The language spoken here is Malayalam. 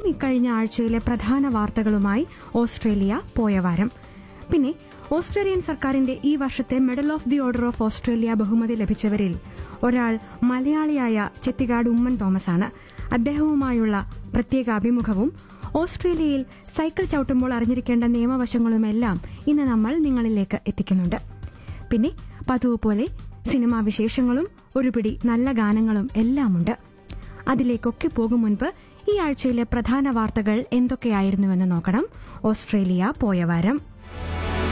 ഇക്കഴിഞ്ഞ ആഴ്ചയിലെ പ്രധാന വാർത്തകളുമായി ഓസ്ട്രേലിയ പോയ വാരം പിന്നെ ഓസ്ട്രേലിയൻ സർക്കാരിന്റെ ഈ വർഷത്തെ medal of the order of Australia ബഹുമതി ലഭിച്ചവരിൽ ഒരാൾ മലയാളിയായ ചെത്തിക്കാട് ഉമ്മൻ തോമസ് ആണ് അദ്ദേഹവുമായുള്ള പ്രത്യേക അഭിമുഖവും ഓസ്ട്രേലിയയിൽ സൈക്കിൾ ചവിട്ടുമ്പോൾ അറിഞ്ഞിരിക്കേണ്ട നിയമവശങ്ങളുമെല്ലാം ഇന്ന് നമ്മൾ നിങ്ങളിലേക്ക് എത്തിക്കുന്നുണ്ട് പിന്നെ പതിവ് പോലെ സിനിമാ വിശേഷങ്ങളും ഒരു പിടി നല്ല ഗാനങ്ങളും എല്ലാമുണ്ട് അതിലേക്കൊക്കെ പോകും മുൻപ് ഈ ആഴ്ചയിലെ പ്രധാന വാർത്തകൾ എന്തൊക്കെയായിരുന്നുവെന്ന് നോക്കണം ഓസ്ട്രേലിയ പോയ വാരം